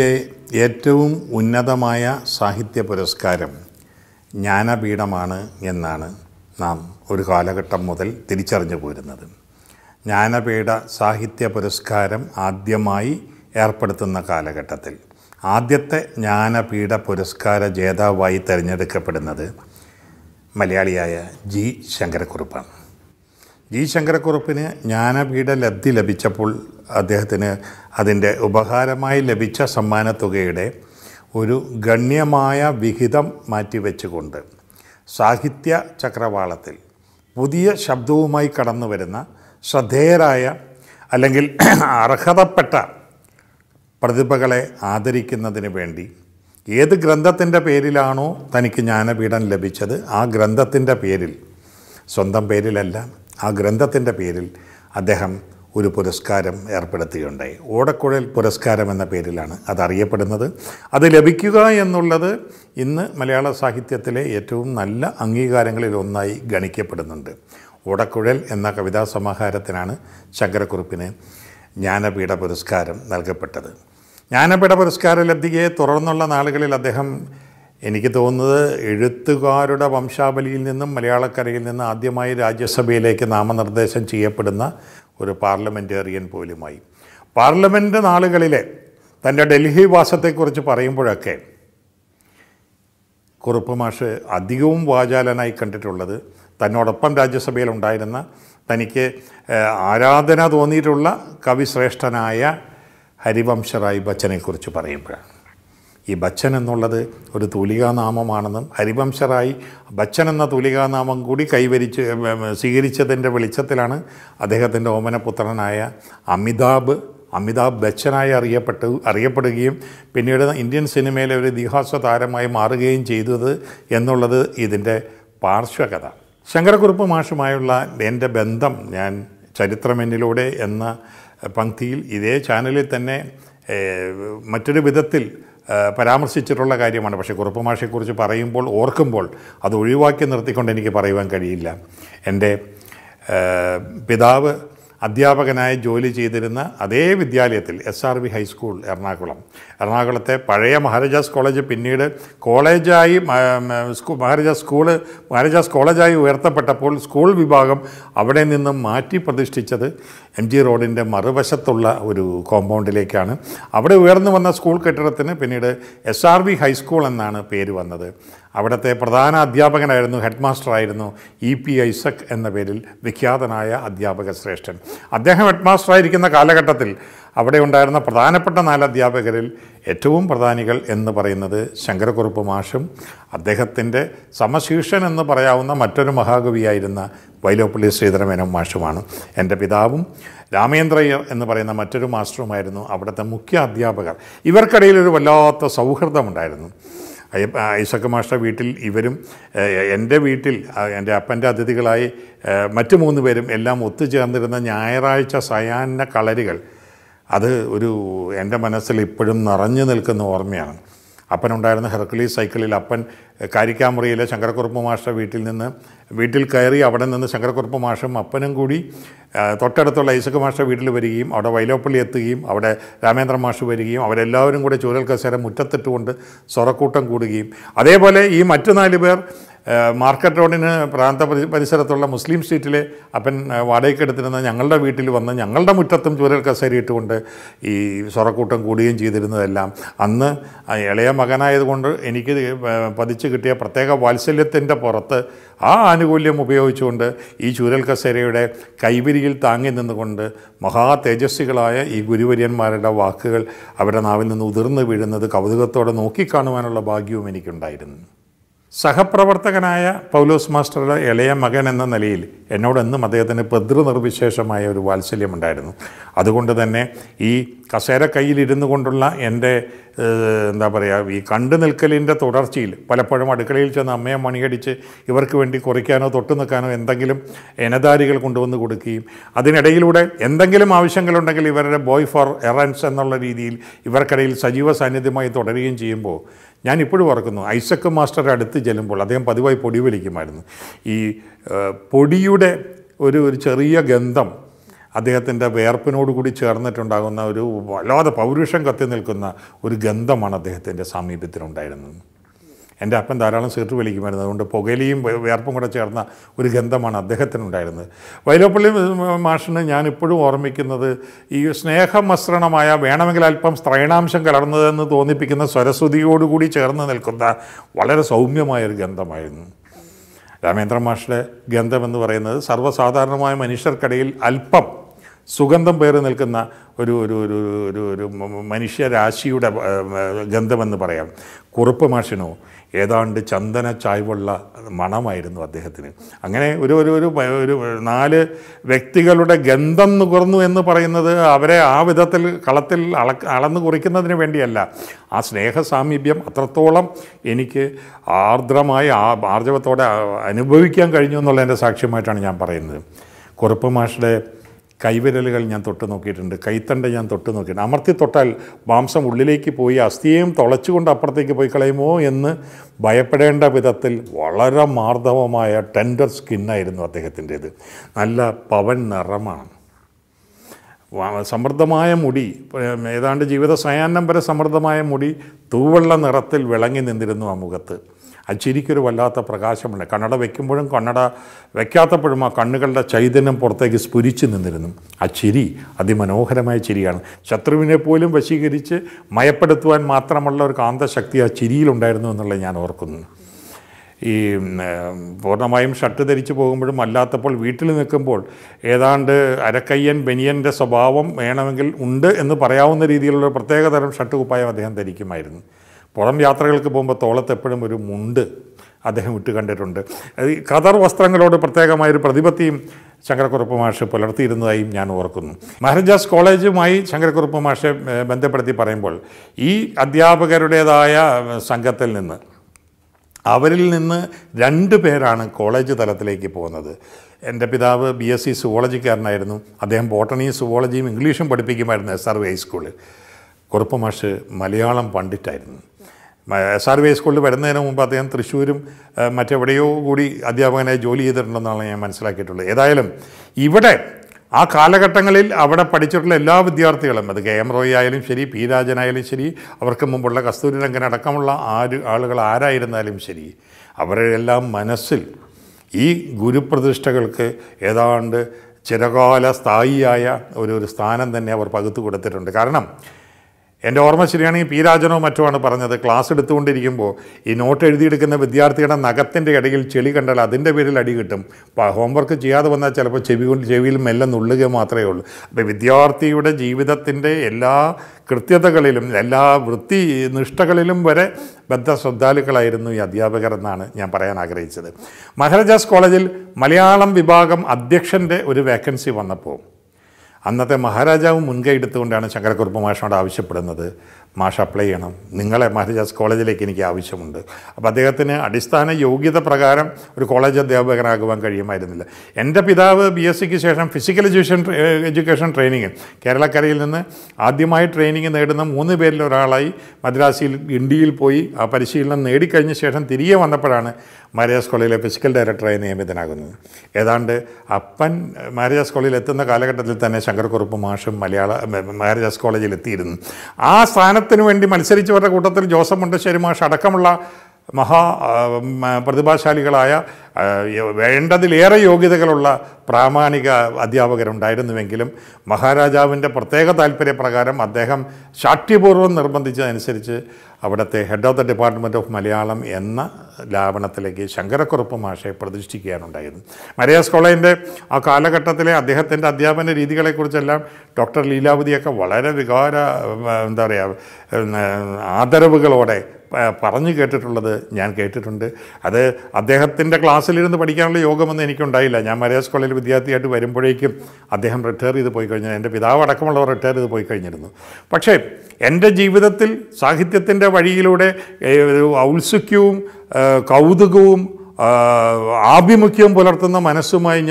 ലോകത്തിലെ ഏറ്റവും ഉന്നതമായ സാഹിത്യ പുരസ്കാരം ജ്ഞാനപീഠമാണ് എന്നാണ് നാം ഒരു കാലഘട്ടം മുതൽ തിരിച്ചറിഞ്ഞു പോരുന്നത് ജ്ഞാനപീഠ സാഹിത്യ പുരസ്കാരം ആദ്യമായി ഏർപ്പെടുത്തുന്ന കാലഘട്ടത്തിൽ ആദ്യത്തെ ജ്ഞാനപീഠ പുരസ്കാര ജേതാവായി തിരഞ്ഞെടുക്കപ്പെടുന്നത് മലയാളിയായ ജി ശങ്കരക്കുറുപ്പാണ് ജി ശങ്കരക്കുറുപ്പിന് ജ്ഞാനപീഠ ലബ്ധി ലഭിച്ചപ്പോൾ അദ്ദേഹത്തിന് അതിൻ്റെ ഉപഹാരമായി ലഭിച്ച സമ്മാനത്തുകയുടെ ഒരു ഗണ്യമായ വിഹിതം മാറ്റിവെച്ചുകൊണ്ട് സാഹിത്യ ചക്രവാളത്തിൽ പുതിയ ശബ്ദവുമായി കടന്നു വരുന്ന ശ്രദ്ധേയരായ അല്ലെങ്കിൽ അർഹതപ്പെട്ട പ്രതിഭകളെ ആദരിക്കുന്നതിന് വേണ്ടി ഏത് ഗ്രന്ഥത്തിൻ്റെ പേരിലാണോ തനിക്ക് ജ്ഞാനപീഠം ലഭിച്ചത് ആ ഗ്രന്ഥത്തിൻ്റെ പേരിൽ സ്വന്തം പേരിലല്ല ആ ഗ്രന്ഥത്തിൻ്റെ പേരിൽ അദ്ദേഹം ഒരു പുരസ്കാരം ഏർപ്പെടുത്തുകയുണ്ടായി ഓടക്കുഴൽ പുരസ്കാരം എന്ന പേരിലാണ് അത് അറിയപ്പെടുന്നത് അത് ലഭിക്കുക എന്നുള്ളത് ഇന്ന് മലയാള സാഹിത്യത്തിലെ ഏറ്റവും നല്ല അംഗീകാരങ്ങളിൽ ഒന്നായി ഗണിക്കപ്പെടുന്നുണ്ട് ഓടക്കുഴൽ എന്ന കവിതാ സമാഹാരത്തിനാണ് ശങ്കരക്കുറുപ്പിന് ജ്ഞാനപീഠ പുരസ്കാരം നൽകപ്പെട്ടത് ജ്ഞാനപീഠ പുരസ്കാര ലബ്ധിയെ തുടർന്നുള്ള നാളുകളിൽ അദ്ദേഹം എനിക്ക് തോന്നുന്നത് എഴുത്തുകാരുടെ വംശാവലിയിൽ നിന്നും മലയാളക്കരയിൽ നിന്ന് ആദ്യമായി രാജ്യസഭയിലേക്ക് നാമനിർദ്ദേശം ചെയ്യപ്പെടുന്ന ഒരു പാർലമെൻറ്റേറിയൻ പോലുമായി പാർലമെൻറ്റ് നാളുകളിലെ തൻ്റെ ഡൽഹി വാസത്തെക്കുറിച്ച് പറയുമ്പോഴൊക്കെ കുറുപ്പ് മാഷ് അധികവും വാചാലനായി കണ്ടിട്ടുള്ളത് തന്നോടൊപ്പം രാജ്യസഭയിൽ ഉണ്ടായിരുന്ന തനിക്ക് ഏഹ്, ആരാധന തോന്നിയിട്ടുള്ള കവിശ്രേഷ്ഠനായ ഹരിവംശറായ് ബച്ചനെക്കുറിച്ച് പറയുമ്പോഴാണ് ഈ ബച്ചൻ എന്നുള്ളത് ഒരു തൂലികാനാമമാണെന്നും ഹരിവംശറായി ബച്ചൻ എന്ന തൂലികാനാമം കൂടി കൈവരിച്ച് ഏം, ഏം, സ്വീകരിച്ചതിൻ്റെ വെളിച്ചത്തിലാണ് അദ്ദേഹത്തിൻ്റെ ഓമനപുത്രനായ അമിതാഭ് അമിതാഭ് ബച്ചനായി അറിയപ്പെട്ടു അറിയപ്പെടുകയും പിന്നീട് ഇന്ത്യൻ സിനിമയിലെ ഒരു ഇതിഹാസ താരമായി മാറുകയും ചെയ്തത് എന്നുള്ളത് ഇതിൻ്റെ പാർശ്വകഥ ശങ്കരക്കുറുപ്പ് മാഷുമായുള്ള എൻ്റെ ബന്ധം ഞാൻ ചരിത്രമെന്നിലൂടെ എന്ന പങ്ക്തിയിൽ ഇതേ ചാനലിൽ തന്നെ ഏഹ്, മറ്റൊരു വിധത്തിൽ ഏഹ്, പരാമർശിച്ചിട്ടുള്ള കാര്യമാണ് പക്ഷേ കുറുപ്പ് മാഷയെക്കുറിച്ച് പറയുമ്പോൾ ഓർക്കുമ്പോൾ അത് ഒഴിവാക്കി നിർത്തിക്കൊണ്ട് എനിക്ക് പറയുവാൻ കഴിയില്ല എൻ്റെ ഏഹ്, പിതാവ് അധ്യാപകനായി ജോലി ചെയ്തിരുന്ന അതേ വിദ്യാലയത്തിൽ S R V high school Ernakulam എറണാകുളത്തെ പഴയ മഹാരാജാസ് കോളേജ് പിന്നീട് കോളേജായി മ- മ- സ്കൂ മഹാരാജാസ് സ്കൂള് മഹാരാജാസ് കോളേജായി ഉയർത്തപ്പെട്ടപ്പോൾ സ്കൂൾ വിഭാഗം അവിടെ നിന്നും മാറ്റി പ്രതിഷ്ഠിച്ചത് എം ജി റോഡിൻ്റെ മറുവശത്തുള്ള ഒരു കോമ്പൗണ്ടിലേക്കാണ് അവിടെ ഉയർന്നു വന്ന സ്കൂൾ കെട്ടിടത്തിന് പിന്നീട് എസ് ആർ വി ഹൈസ്കൂൾ എന്നാണ് പേര് വന്നത് അവിടുത്തെ പ്രധാന അധ്യാപകനായിരുന്നു ഹെഡ് മാസ്റ്ററായിരുന്നു ഇ പി ഐസക് എന്ന പേരിൽ വിഖ്യാതനായ അധ്യാപക ശ്രേഷ്ഠൻ അദ്ദേഹം ഹെഡ് മാസ്റ്ററായിരിക്കുന്ന കാലഘട്ടത്തിൽ അവിടെ ഉണ്ടായിരുന്ന പ്രധാനപ്പെട്ട നാല് അധ്യാപകരിൽ ഏറ്റവും പ്രധാനികൾ എന്ന് പറയുന്നത് ശങ്കരക്കുറുപ്പ് മാഷും അദ്ദേഹത്തിൻ്റെ സമശീർഷൻ എന്ന് പറയാവുന്ന മറ്റൊരു മഹാകവിയായിരുന്ന വൈലോപ്പള്ളി ശ്രീധരമേനോൻ മാഷുമാണ് എൻ്റെ പിതാവും രാമേന്ദ്രയ്യർ എന്ന് പറയുന്ന മറ്റൊരു മാസ്റ്ററുമായിരുന്നു അവിടുത്തെ മുഖ്യ അധ്യാപകർ ഇവർക്കിടയിൽ ഒരു വല്ലാത്ത സൗഹൃദമുണ്ടായിരുന്നു അയ്യപ്പ ഐസക് മാഷ്ട വീട്ടിൽ ഇവരും ഏഹ്, എൻ്റെ വീട്ടിൽ ആ, എൻ്റെ അപ്പൻ്റെ അതിഥികളായി ഏഹ്, മറ്റു മൂന്ന് പേരും എല്ലാം ഒത്തുചേർന്നിരുന്ന ഞായറാഴ്ച സയാന കളരികൾ അത് ഒരു എൻ്റെ മനസ്സിൽ ഇപ്പോഴും നിറഞ്ഞു നിൽക്കുന്ന ഓർമ്മയാണ് അപ്പനുണ്ടായിരുന്ന ഹെർക്കുലീസ് സൈക്കിളിൽ അപ്പൻ ഏഹ്, കാരിക്കാമുറിയിലെ ശങ്കരക്കുറുപ്പ് മാഷ വീട്ടിൽ നിന്ന് വീട്ടിൽ കയറി അവിടെ നിന്ന് ശങ്കരക്കുറുപ്പ് മാഷും അപ്പനും കൂടി ആ, തൊട്ടടുത്തുള്ള ഐസക് മാഷ വീട്ടിൽ വരികയും അവിടെ വൈലോപ്പള്ളി എത്തുകയും അവിടെ രാമേന്ദ്ര മാഷ് വരികയും അവരെല്ലാവരും കൂടെ ചൂരൽ കസേര മുറ്റത്തിട്ടുകൊണ്ട് സ്വറക്കൂട്ടം കൂടുകയും അതേപോലെ ഈ മറ്റു നാല് പേർ ആ, മാർക്കറ്റ് റോഡിന് പ്രാന്ത പരി- പരിസരത്തുള്ള മുസ്ലിം സ്ട്രീറ്റിലെ അപ്പൻ ആ, വാടകയ്ക്ക് എടുത്തിരുന്ന ഞങ്ങളുടെ വീട്ടിൽ വന്ന് ഞങ്ങളുടെ മുറ്റത്തും ചൂരൽ കസേര ഇട്ടുകൊണ്ട് ഈ സ്വറക്കൂട്ടം കൂടുകയും ചെയ്തിരുന്നതെല്ലാം അന്ന് ആ ഇളയ മകനായതുകൊണ്ട് എനിക്ക് ആ, പതിച്ച് കിട്ടിയ പ്രത്യേക വാത്സല്യത്തിൻ്റെ പുറത്ത് ആ ആനുകൂല്യം ഉപയോഗിച്ചുകൊണ്ട് ഈ ചൂരൽ കസേരയുടെ കൈവരിയിൽ താങ്ങി നിന്നുകൊണ്ട് മഹാ തേജസ്വികളായ ഈ ഗുരുവര്യന്മാരുടെ വാക്കുകൾ അവരുടെ നാവിൽ നിന്ന് ഉതിർന്നു വീഴുന്നത് കൗതുകത്തോടെ നോക്കിക്കാണുവാനുള്ള ഭാഗ്യവും എനിക്കുണ്ടായിരുന്നു സഹപ്രവർത്തകനായ പൗലോസ് മാസ്റ്ററുടെ ഇളയ മകൻ എന്ന നിലയിൽ എന്നോടെന്നും അദ്ദേഹത്തിന് പിതൃനിർവിശേഷമായ ഒരു വാത്സല്യമുണ്ടായിരുന്നു അതുകൊണ്ട് തന്നെ ഈ കസേര കയ്യിലിരുന്നു കൊണ്ടുള്ള എൻ്റെ ഏഹ്, എന്താ പറയുക ഈ കണ്ടു നിൽക്കലിൻ്റെ തുടർച്ചയിൽ പലപ്പോഴും അടുക്കളയിൽ ചെന്ന് അമ്മയെ മണിയടിച്ച് ഇവർക്ക് വേണ്ടി കുറിക്കാനോ തൊട്ടു നിൽക്കാനോ എന്തെങ്കിലും എനദാരികൾ കൊണ്ടുവന്ന് കൊടുക്കുകയും അതിനിടയിലൂടെ എന്തെങ്കിലും ആവശ്യങ്ങളുണ്ടെങ്കിൽ ഇവരുടെ ബോയ് ഫോർ എറൻസ് എന്നുള്ള രീതിയിൽ ഇവർക്കിടയിൽ സജീവ സാന്നിധ്യമായി തുടരുകയും ചെയ്യുമ്പോൾ ഞാൻ ഇപ്പോഴും ഓർക്കുന്നു ഐസക് മാസ്റ്ററുടെ അടുത്ത് ചെല്ലുമ്പോൾ അദ്ദേഹം പതിവായി പൊടി വലിക്കുമായിരുന്നു ഈ ഏഹ്, പൊടിയുടെ ഒരു ഒരു ചെറിയ ഗന്ധം അദ്ദേഹത്തിൻ്റെ വേർപ്പിനോട് കൂടി ചേർന്നിട്ടുണ്ടാകുന്ന ഒരു വല്ലാതെ പൗരുഷം കത്തി നിൽക്കുന്ന ഒരു ഗന്ധമാണ് അദ്ദേഹത്തിൻ്റെ സാമീപ്യത്തിനുണ്ടായിരുന്നത് എൻ്റെ അപ്പൻ ധാരാളം സിഗരറ്റ് വലിക്കുമായിരുന്നു അതുകൊണ്ട് പുകയിലയും വേ- വേർപ്പും കൂടെ ചേർന്ന ഒരു ഗന്ധമാണ് അദ്ദേഹത്തിനുണ്ടായിരുന്നത് വൈലോപ്പള്ളി മാഷിന് ഞാൻ ഇപ്പോഴും ഓർമ്മിക്കുന്നത് ഈ സ്നേഹമസൃണമായ വേണമെങ്കിൽ അല്പം സ്ത്രൈണാംശം കലർന്നതെന്ന് തോന്നിപ്പിക്കുന്ന സ്വരസ്തുതിയോടുകൂടി ചേർന്ന് നിൽക്കുന്ന വളരെ സൗമ്യമായ ഒരു ഗന്ധമായിരുന്നു രാമേന്ദ്ര മാഷിൻ്റെ ഗന്ധം എന്ന് പറയുന്നത് സർവ്വസാധാരണമായ മനുഷ്യർക്കിടയിൽ അല്പം സുഗന്ധം പേറി നിൽക്കുന്ന ഒരു ഒരു ഒരു ഒരു ഒരു മ- മനുഷ്യരാശിയുടെ ഏഹ്, ഗന്ധമെന്ന് പറയാം കുറുപ്പ് മാഷിനോ ഏതാണ്ട് ചന്ദന ചായ്വുള്ള മണമായിരുന്നു അദ്ദേഹത്തിന് അങ്ങനെ ഒരു ഒരു ഒരു പ- ഒരു നാല് വ്യക്തികളുടെ ഗന്ധം നുകർന്നു എന്ന് പറയുന്നത് അവരെ ആ വിധത്തിൽ കളത്തിൽ അള അളന്നു കുറിക്കുന്നതിന് വേണ്ടിയല്ല ആ സ്നേഹ സാമീപ്യം അത്രത്തോളം എനിക്ക് ആർദ്രമായി ആ ആർജവത്തോടെ അനുഭവിക്കാൻ കഴിഞ്ഞു എന്നുള്ളതിൻ്റെ സാക്ഷ്യമായിട്ടാണ് ഞാൻ പറയുന്നത് കുറുപ്പ് മാഷിൻ്റെ കൈവിരലുകൾ ഞാൻ തൊട്ട് നോക്കിയിട്ടുണ്ട് കൈത്തണ്ട ഞാൻ തൊട്ട് നോക്കിയിട്ടുണ്ട് അമർത്തി തൊട്ടാൽ മാംസം ഉള്ളിലേക്ക് പോയി അസ്ഥിയെയും തുളച്ചുകൊണ്ട് അപ്പുറത്തേക്ക് പോയി കളയുമോ എന്ന് ഭയപ്പെടേണ്ട വിധത്തിൽ വളരെ മാർദ്ദവമായ ടെൻഡർ സ്കിന്നായിരുന്നു അദ്ദേഹത്തിൻ്റേത് നല്ല പവൻ നിറമാണ് വ- സമൃദ്ധമായ മുടി ഏം, ഏതാണ്ട് ജീവിത സയാന്നം വരെ സമൃദ്ധമായ മുടി തൂവെള്ള നിറത്തിൽ വിളങ്ങി നിന്നിരുന്നു ആ മുഖത്ത് ആ ചിരിക്കൊരു വല്ലാത്ത പ്രകാശമുണ്ട് കണ്ണട വയ്ക്കുമ്പോഴും കണ്ണട വയ്ക്കാത്തപ്പോഴും ആ കണ്ണുകളുടെ ചൈതന്യം പുറത്തേക്ക് സ്ഫുരിച്ചു നിന്നിരുന്നു ആ ചിരി അതിമനോഹരമായ ചിരിയാണ് ശത്രുവിനെ പോലും വശീകരിച്ച് മയപ്പെടുത്തുവാൻ മാത്രമുള്ള ഒരു കാന്തശക്തി ആ ചിരിയിലുണ്ടായിരുന്നു എന്നുള്ളത് ഞാൻ ഓർക്കുന്നു ഈ ഉം, ഏം, പൂർണ്ണമായും ഷർട്ട് ധരിച്ചു പോകുമ്പോഴും അല്ലാത്തപ്പോൾ വീട്ടിൽ നിൽക്കുമ്പോൾ ഏതാണ്ട് അരക്കയ്യൻ ബനിയൻ്റെ സ്വഭാവം വേണമെങ്കിൽ ഉണ്ട് എന്ന് പറയാവുന്ന രീതിയിലുള്ള ഒരു പ്രത്യേകതരം ഷർട്ട് കുപ്പായം അദ്ദേഹം ധരിക്കുമായിരുന്നു പുറം യാത്രകൾക്ക് പോകുമ്പോൾ തോളത്ത് എപ്പോഴും ഒരു മുണ്ട് അദ്ദേഹം ഇട്ട് കണ്ടിട്ടുണ്ട് അത് ഈ ഖദർ വസ്ത്രങ്ങളോട് പ്രത്യേകമായൊരു പ്രതിപത്തിയും ശങ്കരക്കുറുപ്പ് മാഷ് പുലർത്തിയിരുന്നതായും ഞാൻ ഓർക്കുന്നു മഹാരാജാസ് കോളേജുമായി ശങ്കരക്കുറുപ്പ് മാഷെ ഏഹ്, ബന്ധപ്പെടുത്തി പറയുമ്പോൾ ഈ അധ്യാപകരുടേതായ ഏഹ്, സംഘത്തിൽ നിന്ന് അവരിൽ നിന്ന് രണ്ട് പേരാണ് കോളേജ് തലത്തിലേക്ക് പോകുന്നത് എൻ്റെ പിതാവ് ബി എസ് സി സുവോളജിക്കാരനായിരുന്നു അദ്ദേഹം ബോട്ടണിയും സുവോളജിയും ഇംഗ്ലീഷും പഠിപ്പിക്കുമായിരുന്നു എസ് ആർ വി ഹൈസ്കൂളിൽ കുറുപ്പ് മാഷ് മലയാളം പണ്ഡിറ്റായിരുന്നു എസ് ആർ വി ഹൈസ്കൂളിൽ വരുന്നതിന് മുമ്പ് അദ്ദേഹം തൃശ്ശൂരും ഏഹ്, മറ്റെവിടെയോ കൂടി അധ്യാപകനായി ജോലി ചെയ്തിട്ടുണ്ടെന്നാണ് ഞാൻ മനസ്സിലാക്കിയിട്ടുള്ളത് ഏതായാലും ഇവിടെ ആ കാലഘട്ടങ്ങളിൽ അവിടെ പഠിച്ചിട്ടുള്ള എല്ലാ വിദ്യാർത്ഥികളും അത് കെ എം റോയ് ആയാലും ശരി പി രാജനായാലും ശരി അവർക്ക് മുമ്പുള്ള കസ്തൂരി രംഗൻ അടക്കമുള്ള ആര് ആളുകൾ ആരായിരുന്നാലും ശരി അവരുടെ എല്ലാം മനസ്സിൽ ഈ ഗുരുപ്രതിഷ്ഠകൾക്ക് ഏതാണ്ട് ചിരകാല സ്ഥായിയായ ഒരു ഒരു സ്ഥാനം തന്നെ അവർ പകുത്തു കൊടുത്തിട്ടുണ്ട് കാരണം എൻ്റെ ഓർമ്മ ശരിയാണെങ്കിൽ പി രാജനോ മറ്റോ ആണ് പറഞ്ഞത് ക്ലാസ് എടുത്തുകൊണ്ടിരിക്കുമ്പോൾ ഈ നോട്ട് എഴുതിയെടുക്കുന്ന വിദ്യാർത്ഥിയുടെ നഖത്തിൻ്റെ ഇടയിൽ ചെളി കണ്ടാൽ അതിൻ്റെ പേരിൽ അടി കിട്ടും അപ്പോൾ ഹോംവർക്ക് ചെയ്യാതെ വന്നാൽ ചിലപ്പോൾ ചെവി കൊണ്ട് ചെവിയിൽ മെല്ലെ നുള്ളുക മാത്രമേ ഉള്ളൂ അപ്പോൾ വിദ്യാർത്ഥിയുടെ ജീവിതത്തിൻ്റെ എല്ലാ കൃത്യതകളിലും എല്ലാ വൃത്തി നിഷ്ഠകളിലും വരെ ബദ്ധശ്രദ്ധാലുക്കളായിരുന്നു ഈ അധ്യാപകർ എന്നാണ് ഞാൻ പറയാൻ ആഗ്രഹിച്ചത് മഹാരാജാസ് കോളേജിൽ മലയാളം വിഭാഗം അധ്യക്ഷൻ്റെ ഒരു വേക്കൻസി വന്നപ്പോൾ അന്നത്തെ മഹാരാജാവ് മുൻകൈ എടുത്തുകൊണ്ടാണ് ശങ്കരക്കുറുപ്പ് മാഷിനോട് ആവശ്യപ്പെടുന്നത് മാഷ് അപ്ലൈ ചെയ്യണം നിങ്ങളെ മഹാരാജാസ് കോളേജിലേക്ക് എനിക്ക് ആവശ്യമുണ്ട് അപ്പോൾ അദ്ദേഹത്തിന് അടിസ്ഥാന യോഗ്യത പ്രകാരം ഒരു കോളേജ് അധ്യാപകനാകുവാൻ കഴിയുമായിരുന്നില്ല എൻ്റെ പിതാവ് ബി എസ് സിക്ക് ശേഷം ഫിസിക്കൽ എഡ്യൂക്കേഷൻ എഡ്യൂക്കേഷൻ ട്രെയിനിങ് കേരളക്കരയിൽ നിന്ന് ആദ്യമായി ട്രെയിനിങ് നേടുന്ന മൂന്ന് പേരിൽ ഒരാളായി മദ്രാസിയിൽ ഇന്ത്യയിൽ പോയി ആ പരിശീലനം നേടിക്കഴിഞ്ഞ ശേഷം തിരികെ വന്നപ്പോഴാണ് മഹാരാജാസ് കോളേജിലെ ഫിസിക്കൽ ഡയറക്ടറായി നിയമിതനാകുന്നത് ഏതാണ്ട് അപ്പൻ മഹാരാജാസ് കോളേജിൽ എത്തുന്ന കാലഘട്ടത്തിൽ തന്നെ ശങ്കർക്കുറുപ്പ് മാഷും മലയാള മഹാരാജാസ് കോളേജിൽ എത്തിയിരുന്നു ആ സ്ഥാനത്തിന് വേണ്ടി മത്സരിച്ചവരുടെ കൂട്ടത്തിൽ ജോസഫ് മുണ്ടശ്ശേരി മാഷ് അടക്കമുള്ള മഹാ ആ, ഉം, പ്രതിഭാശാലികളായ ആ, യ- വേണ്ടതിലേറെ യോഗ്യതകളുള്ള പ്രാമാണിക അധ്യാപകരുണ്ടായിരുന്നുവെങ്കിലും മഹാരാജാവിൻ്റെ പ്രത്യേക താല്പര്യപ്രകാരം അദ്ദേഹം ശാഠ്യപൂർവ്വം നിർബന്ധിച്ചതനുസരിച്ച് അവിടുത്തെ head of the department of Malayalam എന്ന ലാവണത്തിലേക്ക് ശങ്കരക്കുറുപ്പ് മാഷെ പ്രതിഷ്ഠിക്കുകയാണുണ്ടായിരുന്നു മരിയാസ് കോളേജിൻ്റെ ആ കാലഘട്ടത്തിലെ അദ്ദേഹത്തിൻ്റെ അധ്യാപന രീതികളെക്കുറിച്ചെല്ലാം ഡോക്ടർ ലീലാവതിയൊക്കെ വളരെ വികാര ഉം, എന്താ പറയുക ഉം, ആദരവുകളോടെ പ- പറഞ്ഞു കേട്ടിട്ടുള്ളത് ഞാൻ കേട്ടിട്ടുണ്ട് അത് അദ്ദേഹത്തിൻ്റെ ക്ലാസ്സിലിരുന്ന് പഠിക്കാനുള്ള യോഗമൊന്നും എനിക്കുണ്ടായില്ല ഞാൻ മരിയാസ് കോളേജിൽ വിദ്യാർത്ഥിയായിട്ട് വരുമ്പോഴേക്കും അദ്ദേഹം റിട്ടയർ ചെയ്ത് പോയി കഴിഞ്ഞു എൻ്റെ പിതാവ് അടക്കമുള്ളവർ റിട്ടയർ ചെയ്ത് പോയി കഴിഞ്ഞിരുന്നു പക്ഷേ എൻ്റെ ജീവിതത്തിൽ സാഹിത്യത്തിൻ്റെ വഴിയിലൂടെ ഏ, ഒരു ഔത്സുക്യവും ഏ, കൗതുകവും ആ, ആഭിമുഖ്യവും പുലർത്തുന്ന മനസ്സുമായി ഞാൻ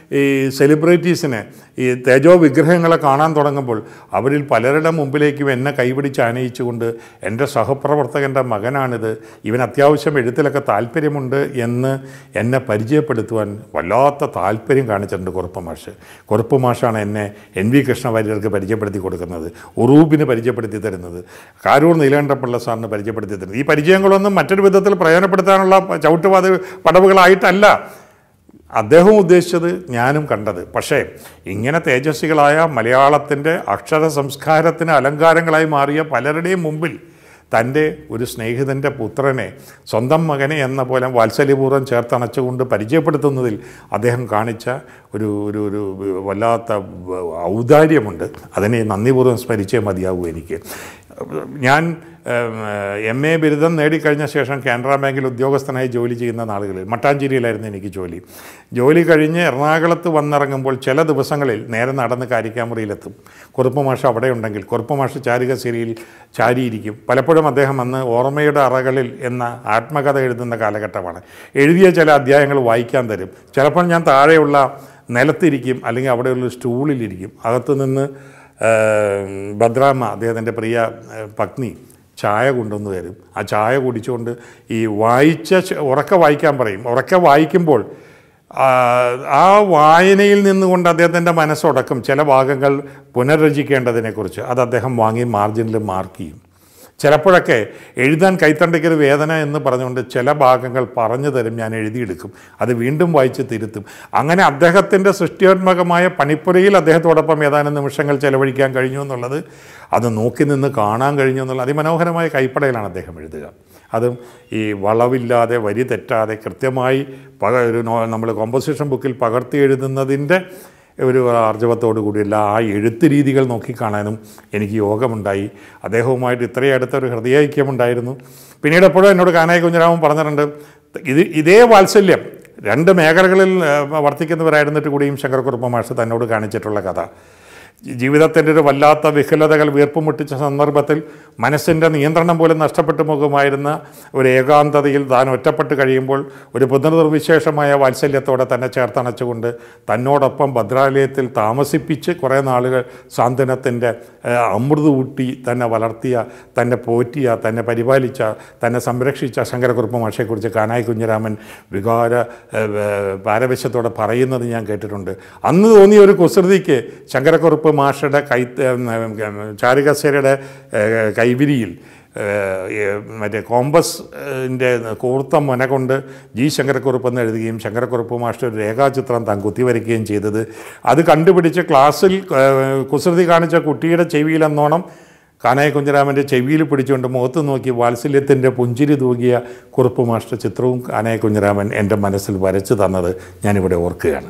ഈ സെലിബ്രിറ്റീസിനെ ഈ തേജോ വിഗ്രഹങ്ങളെ കാണാൻ തുടങ്ങുമ്പോൾ അവരിൽ പലരുടെ മുമ്പിലേക്കും എന്നെ കൈപിടിച്ച് ആനയിച്ചുകൊണ്ട് എൻ്റെ സഹപ്രവർത്തകൻ്റെ മകനാണിത് ഇവൻ അത്യാവശ്യം എഴുത്തിലൊക്കെ താല്പര്യമുണ്ട് എന്ന് എന്നെ പരിചയപ്പെടുത്തുവാൻ വല്ലാത്ത താല്പര്യം കാണിച്ചിട്ടുണ്ട് കുറുപ്പ് മാഷ് കുറുപ്പ് മാഷാണ് എന്നെ എൻ വി കൃഷ്ണവാര്യർക്ക് പരിചയപ്പെടുത്തി കൊടുക്കുന്നത് ഉറൂബിന് പരിചയപ്പെടുത്തി തരുന്നത് കാരൂർ നീലകണ്ഠപിള്ള സാറിന് പരിചയപ്പെടുത്തി തരുന്നത് ഈ പരിചയങ്ങളൊന്നും മറ്റൊരു വിധത്തിൽ പ്രയോജനപ്പെടുത്താനുള്ള ചവിട്ടുപാത പടവുകളായിട്ടല്ല അദ്ദേഹം ഉദ്ദേശിച്ചത് ഞാനും കണ്ടത് പക്ഷേ ഇങ്ങനെ തേജസ്വികളായ മലയാളത്തിൻ്റെ അക്ഷര സംസ്കാരത്തിന് അലങ്കാരങ്ങളായി മാറിയ പലരുടെയും മുമ്പിൽ തൻ്റെ ഒരു സ്നേഹിതൻ്റെ പുത്രനെ സ്വന്തം മകനെ എന്ന പോലെ വാത്സല്യപൂർവ്വം ചേർത്തണച്ചുകൊണ്ട് പരിചയപ്പെടുത്തുന്നതിൽ അദ്ദേഹം കാണിച്ച ഒരു ഒരു ഒരു വല്ലാത്ത ഔദാര്യമുണ്ട് അതിനെ നന്ദിപൂർവ്വം സ്മരിച്ചേ മതിയാകൂ എനിക്ക് ഞാൻ എം എ ബിരുദം നേടിക്കഴിഞ്ഞ ശേഷം കാനറ ബാങ്കിൽ ഉദ്യോഗസ്ഥനായി ജോലി ചെയ്യുന്ന നാളുകളിൽ മട്ടാഞ്ചേരിയിലായിരുന്നു എനിക്ക് ജോലി ജോലി കഴിഞ്ഞ് എറണാകുളത്ത് വന്നിറങ്ങുമ്പോൾ ചില ദിവസങ്ങളിൽ നേരെ നടന്ന് കാരിക്കാമുറിയിലെത്തും കുറുപ്പ് മാഷ് അവിടെ ഉണ്ടെങ്കിൽ കുറുപ്പ് മാഷ് ചാരികശ്ശേരിയിൽ ചാരിയിരിക്കും പലപ്പോഴും അദ്ദേഹം അന്ന് ഓർമ്മയുടെ അറകളിൽ എന്ന ആത്മകഥ എഴുതുന്ന കാലഘട്ടമാണ് എഴുതിയ ചില അധ്യായങ്ങൾ വായിക്കാൻ തരും ചിലപ്പോൾ ഞാൻ താഴെയുള്ള നിലത്തിരിക്കും അല്ലെങ്കിൽ അവിടെയുള്ള സ്റ്റൂളിലിരിക്കും അകത്തു നിന്ന് ഭദ്രാമ്മ അദ്ദേഹത്തിൻ്റെ പ്രിയ ഏഹ്, പത്നി ചായ കൊണ്ടുവന്ന് തരും ആ ചായ കുടിച്ചുകൊണ്ട് ഈ വായിച്ച ച- ഉറക്കെ വായിക്കാൻ പറയും ഉറക്കെ വായിക്കുമ്പോൾ ആ, ആ വായനയിൽ നിന്നുകൊണ്ട് അദ്ദേഹത്തിൻ്റെ മനസ്സുടക്കും ചില ഭാഗങ്ങൾ പുനർരചിക്കേണ്ടതിനെക്കുറിച്ച് അത് അദ്ദേഹം വാങ്ങി മാർജിനിൽ മാർക്ക് ചെയ്യും ചിലപ്പോഴൊക്കെ എഴുതാൻ കൈത്തണ്ടയ്ക്കൊരു വേദന എന്ന് പറഞ്ഞുകൊണ്ട് ചില ഭാഗങ്ങൾ പറഞ്ഞു തരും ഞാൻ എഴുതിയെടുക്കും അത് വീണ്ടും വായിച്ച് തിരുത്തും അങ്ങനെ അദ്ദേഹത്തിൻ്റെ സൃഷ്ടിയാത്മകമായ പണിപ്പുരയിൽ അദ്ദേഹത്തോടൊപ്പം ഏതാനും നിമിഷങ്ങൾ ചെലവഴിക്കാൻ കഴിഞ്ഞു എന്നുള്ളത് അത് നോക്കി നിന്ന് കാണാൻ കഴിഞ്ഞു എന്നുള്ള അതിമനോഹരമായ കൈപ്പടയിലാണ് അദ്ദേഹം എഴുതുക അതും ഈ വളവില്ലാതെ വരി തെറ്റാതെ കൃത്യമായി പക ഒരു നമ്മൾ കോമ്പോസിഷൻ ബുക്കിൽ പകർത്തി എഴുതുന്നതിൻ്റെ ഒരു ആർജവത്തോടു കൂടിയുള്ള ആ എഴുത്ത് രീതികൾ നോക്കിക്കാണാനും എനിക്ക് യോഗമുണ്ടായി അദ്ദേഹവുമായിട്ട് ഇത്രയും അടുത്തൊരു ഹൃദയൈക്യമുണ്ടായിരുന്നു പിന്നീട് എപ്പോഴും എന്നോട് കാനായി കുഞ്ഞിരാമൻ പറഞ്ഞിട്ടുണ്ട് ഇത് ഇതേ വാത്സല്യം രണ്ട് മേഖലകളിൽ ഏഹ്, വർത്തിക്കുന്നവരായിരുന്നിട്ട് കൂടിയും ശങ്കരക്കുറുപ്പ മാഷ് തന്നോട് കാണിച്ചിട്ടുള്ള കഥ ജീവിതത്തിൻ്റെ ഒരു വല്ലാത്ത വിഹുലതകൾ വീർപ്പുമുട്ടിച്ച സന്ദർഭത്തിൽ മനസ്സിൻ്റെ നിയന്ത്രണം പോലും നഷ്ടപ്പെട്ടു പോകുമായിരുന്ന ഒരു ഏകാന്തതയിൽ താൻ ഒറ്റപ്പെട്ട് കഴിയുമ്പോൾ ഒരു പുനർനിർവിശേഷമായ വാത്സല്യത്തോടെ തന്നെ ചേർത്തണച്ചുകൊണ്ട് തന്നോടൊപ്പം ഭദ്രാലയത്തിൽ താമസിപ്പിച്ച് കുറേ നാളുകൾ സാന്ത്വനത്തിൻ്റെ ഏഹ്, അമൃത് ഊട്ടി തന്നെ വളർത്തിയ തന്നെ പോറ്റിയ തന്നെ പരിപാലിച്ച തന്നെ സംരക്ഷിച്ച ശങ്കരക്കുറുപ്പ് മാഷയെക്കുറിച്ച് കാനായി കുഞ്ഞിരാമൻ വികാര ഏഹ്, ഏഹ്, പാരവശ്യത്തോടെ പറയുന്നത് ഞാൻ കേട്ടിട്ടുണ്ട് അന്ന് തോന്നിയ ഒരു കുസൃതിക്ക് ശങ്കരക്കുറുപ്പ് മാഷയുടെ കൈ ചാരുകസേരയുടെ ഏഹ്, കൈവിരിയിൽ ഏഹ്, ഏഹ്, മറ്റേ കോമ്പസിൻ്റെ കൂർത്ത മുന കൊണ്ട് ജി ശങ്കരക്കുറുപ്പ് എന്ന് എഴുതുകയും ശങ്കരക്കുറുപ്പ് മാസ്റ്റർ ഒരു രേഖാചിത്രം താൻ കുത്തിവരയ്ക്കുകയും ചെയ്തത് അത് കണ്ടുപിടിച്ച് ക്ലാസ്സിൽ ഏഹ്, കുസൃതി കാണിച്ച കുട്ടിയുടെ ചെവിയിലെന്നോണം കാനായ കുഞ്ഞിരാമൻ്റെ ചെവിയിൽ പിടിച്ചുകൊണ്ട് മുഖത്ത് നോക്കി വാത്സല്യത്തിൻ്റെ പുഞ്ചിരി തൂകിയ കുറുപ്പ് മാസ്റ്റർ ചിത്രവും കാനായ കുഞ്ഞിരാമൻ എൻ്റെ മനസ്സിൽ വരച്ചു തന്നത് ഞാനിവിടെ ഓർക്കുകയാണ്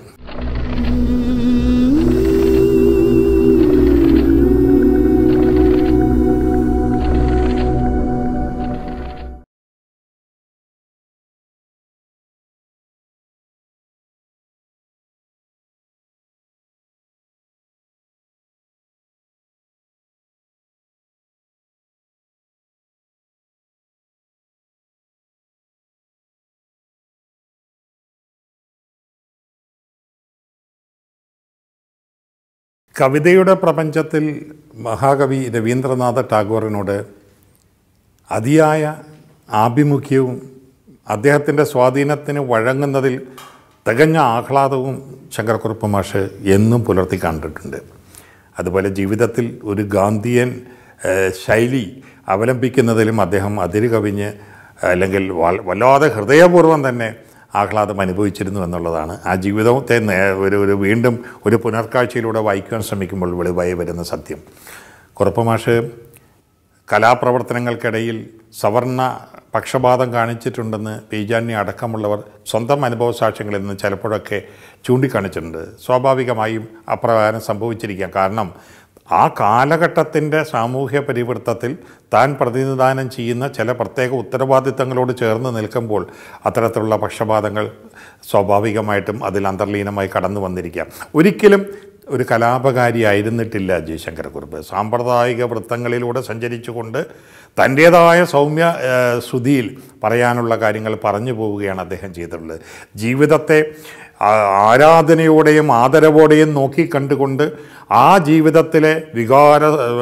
കവിതയുടെ പ്രപഞ്ചത്തിൽ മഹാകവി രവീന്ദ്രനാഥ ടാഗോറിനോട് അതിയായ ആഭിമുഖ്യവും അദ്ദേഹത്തിൻ്റെ സ്വാധീനത്തിന് വഴങ്ങുന്നതിൽ തികഞ്ഞ ആഹ്ലാദവും ശങ്കരക്കുറുപ്പ് മാഷ് എന്നും പുലർത്തി കണ്ടിട്ടുണ്ട് അതുപോലെ ജീവിതത്തിൽ ഒരു ഗാന്ധിയൻ ഏഹ്, ശൈലി അവലംബിക്കുന്നതിലും അദ്ദേഹം അതിര് കവിഞ്ഞ് അല്ലെങ്കിൽ വൽ- വല്ലാതെ ഹൃദയപൂർവ്വം തന്നെ ആഹ്ലാദം അനുഭവിച്ചിരുന്നു എന്നുള്ളതാണ് ആ ജീവിതത്തെ നേ- ഒരു ഒരു വീണ്ടും ഒരു പുനർക്കാഴ്ചയിലൂടെ വായിക്കുവാൻ ശ്രമിക്കുമ്പോൾ വെളിവായി വരുന്ന സത്യം കുറുപ്പമാഷ് കലാപ്രവർത്തനങ്ങൾക്കിടയിൽ സവർണ പക്ഷപാതം കാണിച്ചിട്ടുണ്ടെന്ന് പീജാന്യ അടക്കമുള്ളവർ സ്വന്തം അനുഭവ സാക്ഷ്യങ്ങളിൽ നിന്ന് ചിലപ്പോഴൊക്കെ ചൂണ്ടിക്കാണിച്ചിട്ടുണ്ട് സ്വാഭാവികമായും അപ്രകാരം സംഭവിച്ചിരിക്കാം കാരണം ആ കാലഘട്ടത്തിൻ്റെ സാമൂഹ്യ പരിവൃത്തത്തിൽ താൻ പ്രതിനിധാനം ചെയ്യുന്ന ചില പ്രത്യേക ഉത്തരവാദിത്തങ്ങളോട് ചേർന്ന് നിൽക്കുമ്പോൾ അത്തരത്തിലുള്ള പക്ഷപാതങ്ങൾ സ്വാഭാവികമായിട്ടും അതിൽ അന്തർലീനമായി കടന്നു വന്നിരിക്കാം ഒരിക്കലും ഒരു കലാപകാരിയായിരുന്നിട്ടില്ല ജയശങ്കരക്കുറുപ്പ് സാമ്പ്രദായിക വൃത്തങ്ങളിലൂടെ സഞ്ചരിച്ചുകൊണ്ട് തൻ്റേതായ സൗമ്യ ഏഹ്, ശ്രുതിയിൽ പറയാനുള്ള കാര്യങ്ങൾ പറഞ്ഞു പോവുകയാണ് അദ്ദേഹം ചെയ്തിട്ടുള്ളത് ജീവിതത്തെ ആ, ആരാധനയോടെയും ആദരവോടെയും നോക്കി കണ്ടുകൊണ്ട് ആ ജീവിതത്തിലെ വികാര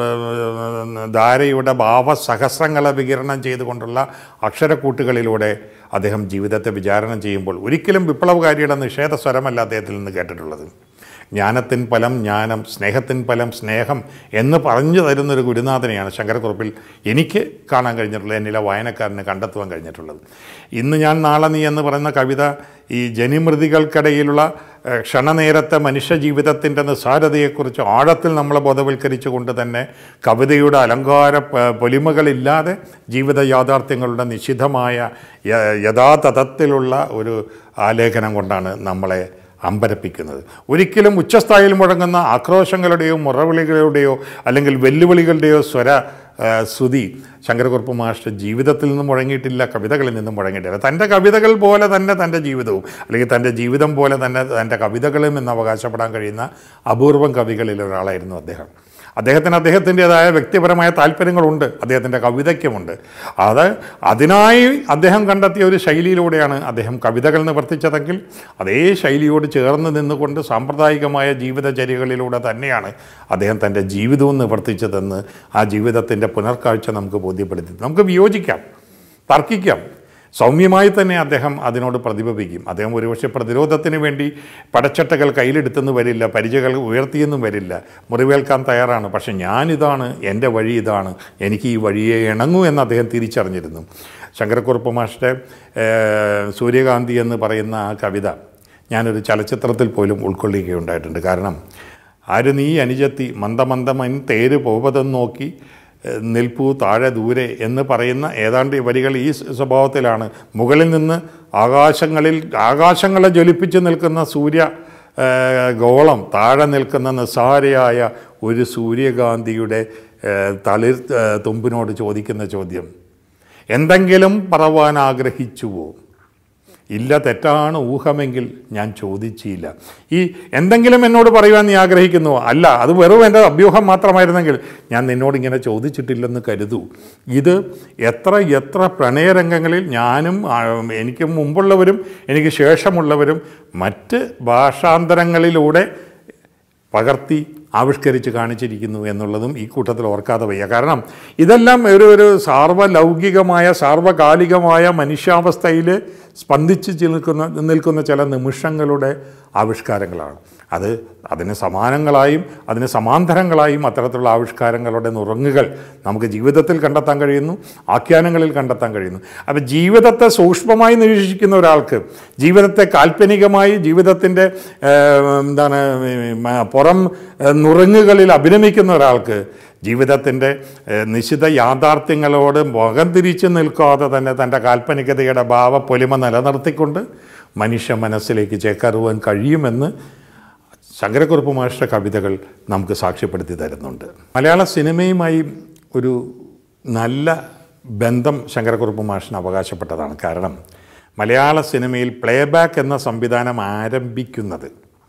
ഏഹ്, ധാരയുടെ ഭാവസഹസ്രങ്ങളെ വികിരണം ചെയ്തുകൊണ്ടുള്ള അക്ഷരക്കൂട്ടുകളിലൂടെ അദ്ദേഹം ജീവിതത്തെ വിചാരണ ചെയ്യുമ്പോൾ ഒരിക്കലും വിപ്ലവകാരിയുടെ നിഷേധ സ്വരമല്ല അദ്ദേഹത്തിൽ നിന്ന് കേട്ടിട്ടുള്ളത് ജ്ഞാനത്തിൻ ഫലം ജ്ഞാനം സ്നേഹത്തിൻ ഫലം സ്നേഹം എന്ന് പറഞ്ഞു തരുന്നൊരു ഗുരുനാഥനെയാണ് ശങ്കരക്കുറുപ്പിൽ എനിക്ക് കാണാൻ കഴിഞ്ഞിട്ടുള്ളത് എന്നിലെ വായനക്കാരന് കണ്ടെത്തുവാൻ കഴിഞ്ഞിട്ടുള്ളത് ഇന്ന് ഞാൻ നാളെ നീ എന്ന് പറയുന്ന കവിത ഈ ജനിമൃതികൾക്കിടയിലുള്ള ഏഹ്, ക്ഷണനേരത്തെ മനുഷ്യ ജീവിതത്തിൻ്റെ നിസ്സാരതയെക്കുറിച്ച് ആഴത്തിൽ നമ്മളെ ബോധവൽക്കരിച്ചുകൊണ്ട് തന്നെ കവിതയുടെ അലങ്കാര പ- പൊലിമകളില്ലാതെ ജീവിത യാഥാർത്ഥ്യങ്ങളുടെ നിശിതമായ യ- യഥാതഥത്തിലുള്ള ഒരു ആലേഖനം കൊണ്ടാണ് നമ്മളെ അമ്പരപ്പിക്കുന്നത് ഒരിക്കലും ഉച്ചസ്ഥായിൽ മുഴങ്ങുന്ന ആക്രോശങ്ങളുടെയോ മുറവിളികളുടെയോ അല്ലെങ്കിൽ വെല്ലുവിളികളുടെയോ സ്വര ആ, ശ്രുതി ശങ്കരക്കുറുപ്പ് മാസ്റ്റർ ജീവിതത്തിൽ നിന്നും മുഴങ്ങിയിട്ടില്ല കവിതകളിൽ നിന്നും മുഴങ്ങിയിട്ടില്ല തൻ്റെ കവിതകൾ പോലെ തന്നെ തൻ്റെ ജീവിതവും അല്ലെങ്കിൽ തൻ്റെ ജീവിതം പോലെ തന്നെ തൻ്റെ കവിതകളും എന്ന് അവകാശപ്പെടാൻ കഴിയുന്ന അപൂർവം കവികളിൽ ഒരാളായിരുന്നു അദ്ദേഹം അദ്ദേഹത്തിന് അദ്ദേഹത്തിൻ്റെതായ വ്യക്തിപരമായ താല്പര്യങ്ങളുണ്ട് അദ്ദേഹത്തിൻ്റെ കവിതയ്ക്കുമുണ്ട് അത് അതിനായി അദ്ദേഹം കണ്ടെത്തിയ ഒരു ശൈലിയിലൂടെയാണ് അദ്ദേഹം കവിതകൾ നിവർത്തിച്ചതെങ്കിൽ അതേ ശൈലിയോട് ചേർന്ന് നിന്നുകൊണ്ട് സാമ്പ്രദായികമായ ജീവിതചര്യകളിലൂടെ തന്നെയാണ് അദ്ദേഹം തൻ്റെ ജീവിതവും നിവർത്തിച്ചതെന്ന് ആ ജീവിതത്തിൻ്റെ പുനർക്കാഴ്ച നമുക്ക് ബോധ്യപ്പെടുത്തി നമുക്ക് വിയോജിക്കാം തർക്കിക്കാം സൗമ്യമായി തന്നെ അദ്ദേഹം അതിനോട് പ്രതിഭവിക്കും അദ്ദേഹം ഒരുപക്ഷെ പ്രതിരോധത്തിന് വേണ്ടി പടച്ചട്ടകൾ കയ്യിലെടുത്തെന്ന് വരില്ല പരിചകൾ ഉയർത്തിയെന്നും വരില്ല മുറിവേൽക്കാൻ തയ്യാറാണ് പക്ഷെ ഞാനിതാണ് എൻ്റെ വഴി ഇതാണ് എനിക്ക് ഈ വഴിയെ ഇണങ്ങൂ എന്ന് അദ്ദേഹം തിരിച്ചറിഞ്ഞിരുന്നു ശങ്കരക്കുറുപ്പ് മാഷ്ടെ സൂര്യകാന്തി എന്ന് പറയുന്ന ആ കവിത ഞാനൊരു ചലച്ചിത്രത്തിൽ പോലും ഉൾക്കൊള്ളുകയുണ്ടായിട്ടുണ്ട് കാരണം ആര് നീ അനുജത്തി മന്ദമന്ദമൻ തേര് പോവതെന്ന് നോക്കി ഏഹ്, നിൽപ്പൂ താഴെ ദൂരെ എന്ന് പറയുന്ന ഏതാണ്ട് ഈ വരികൾ ഈ സ്വഭാവത്തിലാണ് മുകളിൽ നിന്ന് ആകാശങ്ങളിൽ ആകാശങ്ങളെ ജ്വലിപ്പിച്ച് നിൽക്കുന്ന സൂര്യ ഏഹ്, ഗോളം താഴെ നിൽക്കുന്ന നിസ്സാരയായ ഒരു സൂര്യകാന്തിയുടെ ഏഹ്, തളിർ ഏഹ്, തുമ്പിനോട് ചോദിക്കുന്ന ചോദ്യം എന്തെങ്കിലും പറവാൻ ആഗ്രഹിച്ചുവോ ഇല്ല തെറ്റാണ് ഊഹമെങ്കിൽ ഞാൻ ചോദിച്ചില്ല ഈ എന്തെങ്കിലും എന്നോട് പറയുവാൻ നീ ആഗ്രഹിക്കുന്നുവോ അല്ല അത് വെറും എൻ്റെ അഭ്യൂഹം മാത്രമായിരുന്നെങ്കിൽ ഞാൻ നിന്നോട് ഇങ്ങനെ ചോദിച്ചിട്ടില്ലെന്ന് കരുതൂ ഇത് എത്ര എത്ര പ്രണയരംഗങ്ങളിൽ ഞാനും ആ, എനിക്ക് മുമ്പുള്ളവരും എനിക്ക് ശേഷമുള്ളവരും മറ്റ് ഭാഷാന്തരങ്ങളിലൂടെ പകർത്തി ആവിഷ്കരിച്ച് കാണിച്ചിരിക്കുന്നു എന്നുള്ളതും ഈ കൂട്ടത്തിൽ ഓർക്കാതെ വയ്യ കാരണം ഇതെല്ലാം ഒരു ഒരു സാർവലൗകികമായ സാർവകാലികമായ മനുഷ്യാവസ്ഥയിൽ സ്പന്ദിച്ച് നിൽക്കുന്ന നിൽക്കുന്ന ചില നിമിഷങ്ങളുടെ ആവിഷ്കാരങ്ങളാണ് അത് അതിന് സമാനങ്ങളായും അതിന് സമാന്തരങ്ങളായും അത്തരത്തിലുള്ള ആവിഷ്കാരങ്ങളുടെ നുറങ്ങുകൾ നമുക്ക് ജീവിതത്തിൽ കണ്ടെത്താൻ കഴിയുന്നു ആഖ്യാനങ്ങളിൽ കണ്ടെത്താൻ കഴിയുന്നു അപ്പോൾ ജീവിതത്തെ സൂക്ഷ്മമായി നിരീക്ഷിക്കുന്ന ഒരാൾക്ക് ജീവിതത്തെ കാൽപ്പനികമായി ജീവിതത്തിൻ്റെ എന്താണ് മ- പുറം ഏഹ്, നുറുങ്ങുകളിൽ അഭിനമിക്കുന്ന ഒരാൾക്ക് ജീവിതത്തിൻ്റെ ഏഹ്, നിശ്ചിത യാഥാർത്ഥ്യങ്ങളോട് മുഖം തിരിച്ചു നിൽക്കാതെ തന്നെ തൻ്റെ കാൽപ്പനികതയുടെ ഭാവപ്പൊലിമ നിലനിർത്തിക്കൊണ്ട് മനുഷ്യ മനസ്സിലേക്ക് ചേക്കാറുവാൻ കഴിയുമെന്ന് ശങ്കരക്കുറുപ്പ് മാഷ്ട കവിതകൾ നമുക്ക് സാക്ഷ്യപ്പെടുത്തി തരുന്നുണ്ട് മലയാള സിനിമയുമായി ഒരു നല്ല ബന്ധം ശങ്കരക്കുറുപ്പ് മാഷിന് അവകാശപ്പെട്ടതാണ് കാരണം മലയാള സിനിമയിൽ പ്ലേബാക്ക് എന്ന സംവിധാനം ആരംഭിക്കുന്നത്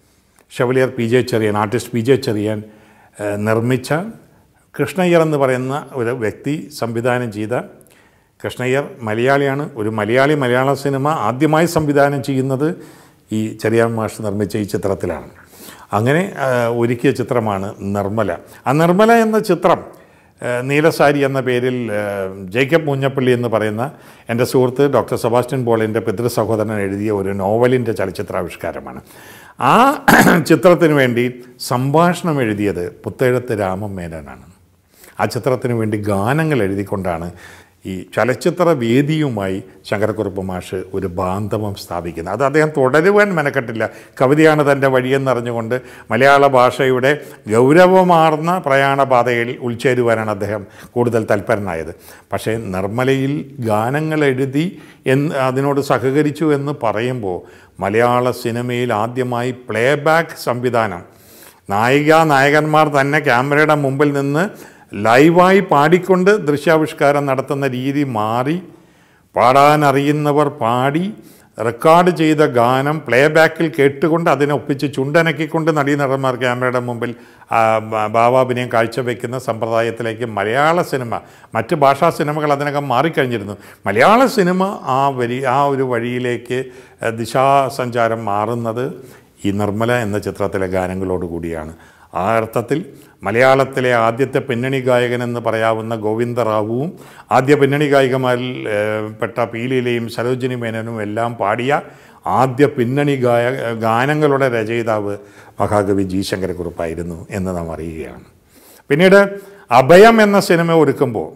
chevalier P J Cherian artist P J Cherian ഏഹ്, നിർമ്മിച്ച കൃഷ്ണയ്യർ എന്ന് പറയുന്ന ഒരു വ്യക്തി സംവിധാനം ചെയ്ത കൃഷ്ണയ്യർ മലയാളിയാണ് ഒരു മലയാളി മലയാള സിനിമ ആദ്യമായി സംവിധാനം ചെയ്യുന്നത് ഈ ചെറിയാൻ മാഷ് നിർമ്മിച്ച ഈ ചിത്രത്തിലാണ് അങ്ങനെ ആ, ഒരുക്കിയ ചിത്രമാണ് നിർമ്മല ആ നിർമ്മല എന്ന ചിത്രം ആ, നീലസാരി എന്ന പേരിൽ ആ, ജേക്കബ് മുഞ്ഞപ്പള്ളി എന്ന് പറയുന്ന എൻ്റെ സുഹൃത്ത് ഡോക്ടർ സെബാസ്റ്റ്യൻ പോളിൻ്റെ പിതൃ സഹോദരൻ എഴുതിയ ഒരു നോവലിൻ്റെ ചലച്ചിത്രാവിഷ്കാരമാണ് ആ ചിത്രത്തിന് വേണ്ടി സംഭാഷണം എഴുതിയത് പുത്തേഴത്ത് രാമൻ മേനോനാണ് ആ ചിത്രത്തിന് വേണ്ടി ഗാനങ്ങൾ എഴുതിക്കൊണ്ടാണ് ഈ ചലച്ചിത്ര വേദിയുമായി ശങ്കരക്കുറുപ്പ് മാഷ് ഒരു ബാന്ധവം സ്ഥാപിക്കുന്നത് അത് അദ്ദേഹം തുടരുവാൻ മെനക്കെട്ടില്ല കവിതയാണ് തൻ്റെ വഴിയെന്നറിഞ്ഞുകൊണ്ട് മലയാള ഭാഷയുടെ ഗൗരവമാർന്ന പ്രയാണപാതയിൽ ഉൾച്ചേരുവാനാണ് അദ്ദേഹം കൂടുതൽ തൽപരനായത് പക്ഷേ നിർമ്മലയിൽ ഗാനങ്ങൾ എഴുതി എന്ന് അതിനോട് സഹകരിച്ചു എന്ന് പറയുമ്പോൾ മലയാള സിനിമയിൽ ആദ്യമായി പ്ലേബാക്ക് സംവിധാനം നായിക നായകന്മാർ തന്നെ ക്യാമറയുടെ മുമ്പിൽ നിന്ന് ലൈവായി പാടിക്കൊണ്ട് ദൃശ്യാവിഷ്കാരം നടത്തുന്ന രീതി മാറി പാടാനറിയുന്നവർ പാടി റെക്കോർഡ് ചെയ്ത ഗാനം പ്ലേ ബാക്കിൽ കേട്ടുകൊണ്ട് അതിനെ ഒപ്പിച്ച് ചുണ്ടനക്കിക്കൊണ്ട് നടീനടന്മാർ ക്യാമറയുടെ മുമ്പിൽ ആ, ബ- ഭാവാഭിനയം കാഴ്ചവെക്കുന്ന സമ്പ്രദായത്തിലേക്ക് മലയാള സിനിമ മറ്റ് ഭാഷാ സിനിമകൾ അതിനകം മാറിക്കഴിഞ്ഞിരുന്നു മലയാള സിനിമ ആ വരി ആ ഒരു വഴിയിലേക്ക് ഏഹ്, ദിശാസഞ്ചാരം മാറുന്നത് ഈ നിർമ്മല എന്ന ചിത്രത്തിലെ ഗാനങ്ങളോട് കൂടിയാണ് ആ അർത്ഥത്തിൽ മലയാളത്തിലെ ആദ്യത്തെ പിന്നണി ഗായകൻ എന്ന് പറയാവുന്ന ഗോവിന്ദറാവുവും ആദ്യ പിന്നണി ഗായികമാരിൽ ഏഹ്, പെട്ട പീലിയിലെയും സരോജിനി മേനനും എല്ലാം പാടിയ ആദ്യ പിന്നണി ഗായ ഗാനങ്ങളുടെ രചയിതാവ് മഹാകവി ജി ശങ്കരക്കുറുപ്പായിരുന്നു എന്ന് നാം അറിയുകയാണ് പിന്നീട് അഭയം എന്ന സിനിമ ഒരുക്കുമ്പോൾ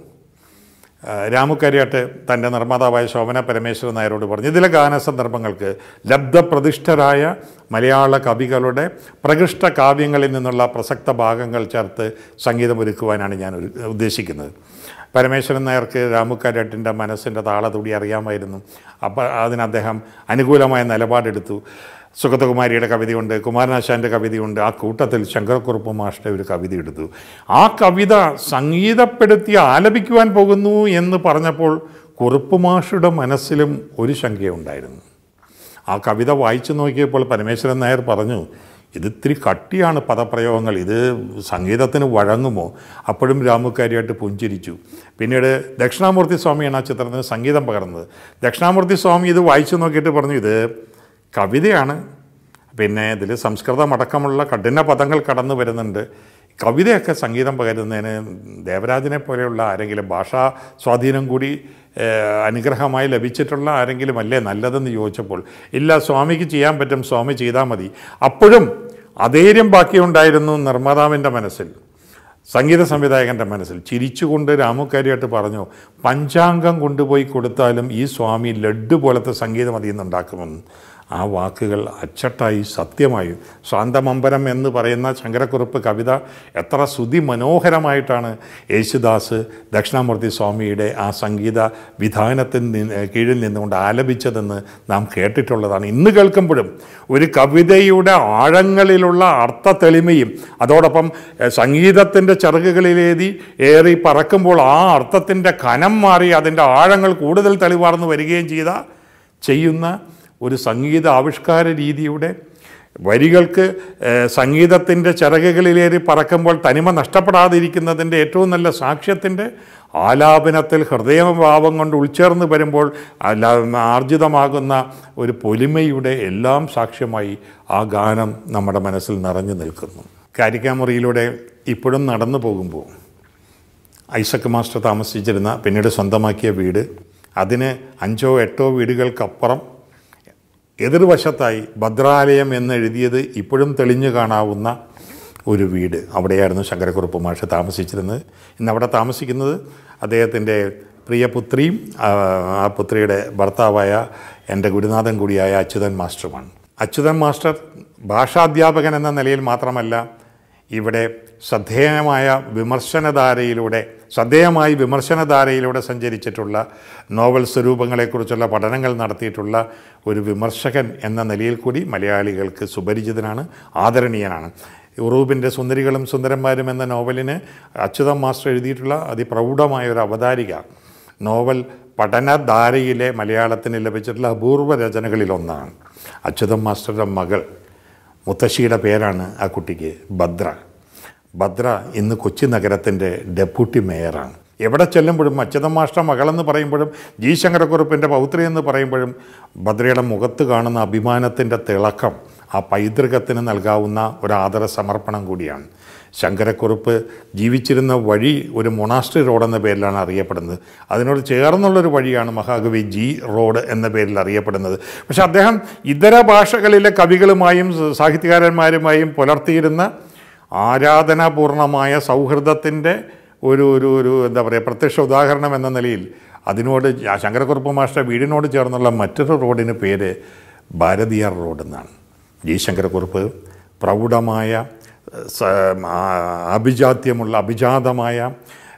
ആ, രാമുക്കരിയാട്ട് തൻ്റെ നിർമ്മാതാവായ ശോഭന പരമേശ്വരൻ നായരോട് പറഞ്ഞു ഇതിലെ ഗാനസന്ദർഭങ്ങൾക്ക് ലബ്ധപ്രതിഷ്ഠരായ മലയാള കവികളുടെ പ്രകൃഷ്ട കാവ്യങ്ങളിൽ നിന്നുള്ള പ്രസക്ത ഭാഗങ്ങൾ ചേർത്ത് സംഗീതമൊരുക്കുവാനാണ് ഞാൻ ഒരു- ഉദ്ദേശിക്കുന്നത് പരമേശ്വരൻ നായർക്ക് രാമുക്കാരാട്ടിൻ്റെ മനസ്സിൻ്റെ താളതുടി അറിയാമായിരുന്നു അപ്പോൾ അതിന് അദ്ദേഹം അനുകൂലമായ നിലപാടെടുത്തു സുഗതകുമാരിയുടെ കവിതയുണ്ട് കുമാരനാശാൻ്റെ കവിതയുണ്ട് ആ കൂട്ടത്തിൽ ശങ്കരക്കുറുപ്പ് മാഷ്ട ഒരു കവിത എടുത്തു ആ കവിത സംഗീതപ്പെടുത്തി ആലപിക്കുവാൻ പോകുന്നു എന്ന് പറഞ്ഞപ്പോൾ കുറുപ്പ് മാഷയുടെ മനസ്സിലും ഒരു ശങ്കയുണ്ടായിരുന്നു ആ കവിത വായിച്ചു നോക്കിയപ്പോൾ പരമേശ്വരൻ നായർ പറഞ്ഞു ഇത് ഇത്തിരി കട്ടിയാണ് പദപ്രയോഗങ്ങൾ ഇത് സംഗീതത്തിന് വഴങ്ങുമോ അപ്പോഴും രാമുക്കാരിയായിട്ട് പുഞ്ചിരിച്ചു പിന്നീട് ദക്ഷിണാമൂർത്തി സ്വാമിയാണ് ആ ചിത്രത്തിന് സംഗീതം പകർന്നത് ദക്ഷിണാമൂർത്തി സ്വാമി ഇത് വായിച്ചു നോക്കിയിട്ട് പറഞ്ഞു ഇത് കവിതയാണ് പിന്നെ ഇതിൽ സംസ്കൃതമടക്കമുള്ള കഠിന പദങ്ങൾ കടന്നു വരുന്നുണ്ട് കവിതയൊക്കെ സംഗീതം പകരുന്നതിന് ദേവരാജനെ പോലെയുള്ള ആരെങ്കിലും ഭാഷാ സ്വാധീനം കൂടി ഏഹ്, അനുഗ്രഹമായി ലഭിച്ചിട്ടുള്ള ആരെങ്കിലും അല്ലേ നല്ലതെന്ന് ചോദിച്ചപ്പോൾ ഇല്ല സ്വാമിക്ക് ചെയ്യാൻ പറ്റും സ്വാമി ചെയ്താൽ മതി അപ്പോഴും അധൈര്യം ബാക്കിയുണ്ടായിരുന്നു നിർമ്മാതാവിൻ്റെ മനസ്സിൽ സംഗീത സംവിധായകൻ്റെ മനസ്സിൽ ചിരിച്ചുകൊണ്ട് രാമുക്കാരിയായിട്ട് പറഞ്ഞു പഞ്ചാംഗം കൊണ്ടുപോയി കൊടുത്താലും ഈ സ്വാമി ലഡ്ഡു പോലത്തെ സംഗീതം അതിൽ നിന്നുണ്ടാക്കുമെന്ന് ആ വാക്കുകൾ അച്ചട്ടായി സത്യമായും സ്വാന്തമമ്പരം എന്ന് പറയുന്ന ശങ്കരക്കുറുപ്പ് കവിത എത്ര ശ്രുതി മനോഹരമായിട്ടാണ് യേശുദാസ് ദക്ഷിണാമൂർത്തി സ്വാമിയുടെ ആ സംഗീത വിധാനത്തിൽ നിന്ന് കീഴിൽ നിന്നുകൊണ്ട് ആലപിച്ചതെന്ന് നാം കേട്ടിട്ടുള്ളതാണ് ഇന്ന് കേൾക്കുമ്പോഴും ഒരു കവിതയുടെ ആഴങ്ങളിലുള്ള അർത്ഥ തെളിമയും അതോടൊപ്പം എഹ്, സംഗീതത്തിൻ്റെ ചിറകുകളിലേതി ഏറി പറക്കുമ്പോൾ ആ അർത്ഥത്തിൻ്റെ കനം മാറി അതിൻ്റെ ആഴങ്ങൾ കൂടുതൽ തെളിവാർന്നു വരികയും ചെയ്ത ചെയ്യുന്ന ഒരു സംഗീത ആവിഷ്കാര രീതിയുടെ വരികൾക്ക് സംഗീതത്തിൻ്റെ ചിറകുകളിലേറി പറക്കുമ്പോൾ തനിമ നഷ്ടപ്പെടാതിരിക്കുന്നതിൻ്റെ ഏറ്റവും നല്ല സാക്ഷ്യത്തിൻ്റെ ആലാപനത്തിൽ ഹൃദയഭാവം കൊണ്ട് ഉൾച്ചേർന്ന് വരുമ്പോൾ അല- ആർജിതമാകുന്ന ഒരു പൊലിമയുടെ എല്ലാം സാക്ഷ്യമായി ആ ഗാനം നമ്മുടെ മനസ്സിൽ നിറഞ്ഞു നിൽക്കുന്നു കാരിക്കാമുറിയിലൂടെ ഇപ്പോഴും നടന്നു പോകുമ്പോൾ ഐസക് മാസ്റ്റർ താമസിച്ചിരുന്ന പിന്നീട് സ്വന്തമാക്കിയ വീട് അതിന് അഞ്ചോ എട്ടോ വീടുകൾക്കപ്പുറം എതിർവശത്തായി ഭദ്രാലയം എന്നെഴുതിയത് ഇപ്പോഴും തെളിഞ്ഞു കാണാവുന്ന ഒരു വീട് അവിടെയായിരുന്നു ശങ്കരക്കുറുപ്പ് മാഷ് താമസിച്ചിരുന്നത് ഇന്ന് അവിടെ താമസിക്കുന്നത് അദ്ദേഹത്തിൻ്റെ പ്രിയ പുത്രിയും ആ, ആ പുത്രിയുടെ ഭർത്താവായ എൻ്റെ ഗുരുനാഥൻ കൂടിയായ അച്യുതൻ മാസ്റ്ററുമാണ് അച്യുതൻ മാസ്റ്റർ ഭാഷാധ്യാപകൻ എന്ന നിലയിൽ മാത്രമല്ല ഇവിടെ ശ്രദ്ധേയമായ വിമർശനധാരയിലൂടെ ശ്രദ്ധേയമായി വിമർശനധാരയിലൂടെ സഞ്ചരിച്ചിട്ടുള്ള നോവൽ സ്വരൂപങ്ങളെക്കുറിച്ചുള്ള പഠനങ്ങൾ നടത്തിയിട്ടുള്ള ഒരു വിമർശകൻ എന്ന നിലയിൽ കൂടി മലയാളികൾക്ക് സുപരിചിതനാണ് ആദരണീയനാണ് ഉറൂബിൻ്റെ സുന്ദരികളും സുന്ദരന്മാരും എന്ന നോവലിന് അച്യുതം മാസ്റ്റർ എഴുതിയിട്ടുള്ള അതിപ്രൗഢമായ ഒരു അവതാരിക നോവൽ പഠനധാരയിലെ മലയാളത്തിന് ലഭിച്ചിട്ടുള്ള അപൂർവ രചനകളിലൊന്നാണ് അച്യുതം മാസ്റ്ററുടെ മകൾ മുത്തശ്ശിയുടെ പേരാണ് ആ കുട്ടിക്ക് ഭദ്ര ഭദ്ര ഇന്ന് കൊച്ചി നഗരത്തിൻ്റെ ഡെപ്യൂട്ടി മേയറാണ് എവിടെ ചെല്ലുമ്പോഴും അച്യുതം മാഷ്ട മകളെന്ന് പറയുമ്പോഴും ജി ശങ്കരക്കുറുപ്പിൻ്റെ പൗത്രി എന്ന് പറയുമ്പോഴും ഭദ്രയുടെ മുഖത്ത് കാണുന്ന അഭിമാനത്തിൻ്റെ തിളക്കം ആ പൈതൃകത്തിന് നൽകാവുന്ന ഒരു ആദര സമർപ്പണം കൂടിയാണ് ശങ്കരക്കുറുപ്പ് ജീവിച്ചിരുന്ന വഴി ഒരു മൊണാസ്ട്രി റോഡ് എന്ന പേരിലാണ് അറിയപ്പെടുന്നത് അതിനോട് ചേർന്നുള്ളൊരു വഴിയാണ് മഹാകവി ജി റോഡ് എന്ന പേരിൽ അറിയപ്പെടുന്നത് പക്ഷെ അദ്ദേഹം ഇതര ഭാഷകളിലെ കവികളുമായും സാഹിത്യകാരന്മാരുമായും പുലർത്തിയിരുന്ന ആരാധനാപൂർണമായ സൗഹൃദത്തിൻ്റെ ഒരു ഒരു ഒരു എന്താ പറയുക പ്രത്യക്ഷ ഉദാഹരണം എന്ന നിലയിൽ അതിനോട് ആ ശങ്കരക്കുറുപ്പ് മാഷ്ട വീടിനോട് ചേർന്നുള്ള മറ്റൊരു റോഡിന് പേര് ഭാരതിയാർ റോഡ് എന്നാണ് ജി ശങ്കരക്കുറുപ്പ് പ്രൗഢമായ സ- ആ- അഭിജാത്യമുള്ള അഭിജാതമായ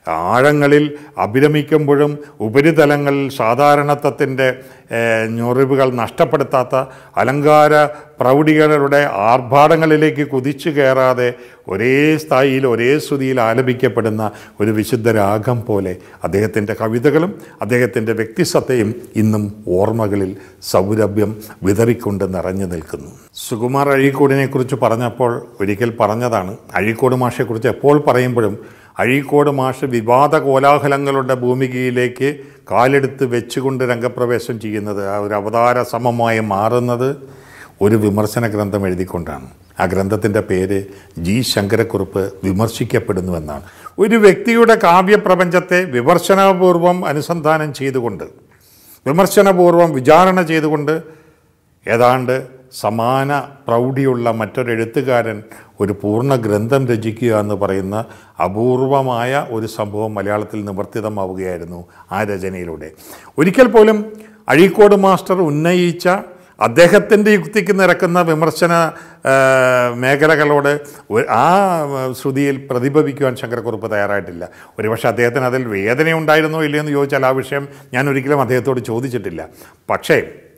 ആഴങ്ങളിൽ അഭിരമിക്കുമ്പോഴും ഉപരിതലങ്ങളിൽ സാധാരണത്വത്തിൻ്റെ ഏഹ്, ഞൊറിവുകൾ നഷ്ടപ്പെടുത്താത്ത അലങ്കാര പ്രൗഢികളുടെ ആർഭാടങ്ങളിലേക്ക് കുതിച്ചു കയറാതെ ഒരേ സ്ഥായിയിൽ ഒരേ ശ്രുതിയിൽ ആലപിക്കപ്പെടുന്ന ഒരു വിശുദ്ധ രാഗം പോലെ അദ്ദേഹത്തിൻ്റെ കവിതകളും അദ്ദേഹത്തിൻ്റെ വ്യക്തിസത്തയും ഇന്നും ഓർമ്മകളിൽ സൗരഭ്യം വിതറിക്കൊണ്ട് നിറഞ്ഞു നിൽക്കുന്നു സുകുമാർ അഴീക്കോടിനെ കുറിച്ച് പറഞ്ഞപ്പോൾ ഒരിക്കൽ പറഞ്ഞതാണ് അഴീക്കോട് മാഷെക്കുറിച്ച് എപ്പോൾ പറയുമ്പോഴും അഴീക്കോട് മാഷ് വിവാദ കോലാഹലങ്ങളുടെ ഭൂമികയിലേക്ക് കാലെടുത്ത് വെച്ചുകൊണ്ട് രംഗപ്രവേശം ചെയ്യുന്നത് ആ ഒരു അവതാര സമമായി മാറുന്നത് ഒരു വിമർശന ഗ്രന്ഥം എഴുതിക്കൊണ്ടാണ് ആ ഗ്രന്ഥത്തിൻ്റെ പേര് ജി ശങ്കരക്കുറുപ്പ് വിമർശിക്കപ്പെടുന്നുവെന്നാണ് ഒരു വ്യക്തിയുടെ കാവ്യപ്രപഞ്ചത്തെ വിമർശനപൂർവം അനുസന്ധാനം ചെയ്തുകൊണ്ട് വിമർശനപൂർവം വിചാരണ ചെയ്തുകൊണ്ട് ഏതാണ്ട് സമാന പ്രൗഢിയുള്ള മറ്റൊരെഴുത്തുകാരൻ ഒരു പൂർണ്ണ ഗ്രന്ഥം രചിക്കുക എന്ന് പറയുന്ന അപൂർവമായ ഒരു സംഭവം മലയാളത്തിൽ നിവർത്തിതമാവുകയായിരുന്നു ആ രചനയിലൂടെ ഒരിക്കൽ പോലും അഴീക്കോട് മാസ്റ്റർ ഉന്നയിച്ച അദ്ദേഹത്തിൻ്റെ യുക്തിക്ക് നിരക്കുന്ന വിമർശന ആ, മേഖലകളോട് ഒ- ആ ശ്രുതിയിൽ പ്രതിഭവിക്കുവാൻ ശങ്കരക്കുറുപ്പ് തയ്യാറായിട്ടില്ല ഒരുപക്ഷെ അദ്ദേഹത്തിന് അതിൽ വേദനയുണ്ടായിരുന്നോ ഇല്ലയോ എന്ന് ചോദിച്ചാൽ ആ വിഷയം ഞാൻ ഒരിക്കലും അദ്ദേഹത്തോട് ചോദിച്ചിട്ടില്ല പക്ഷേ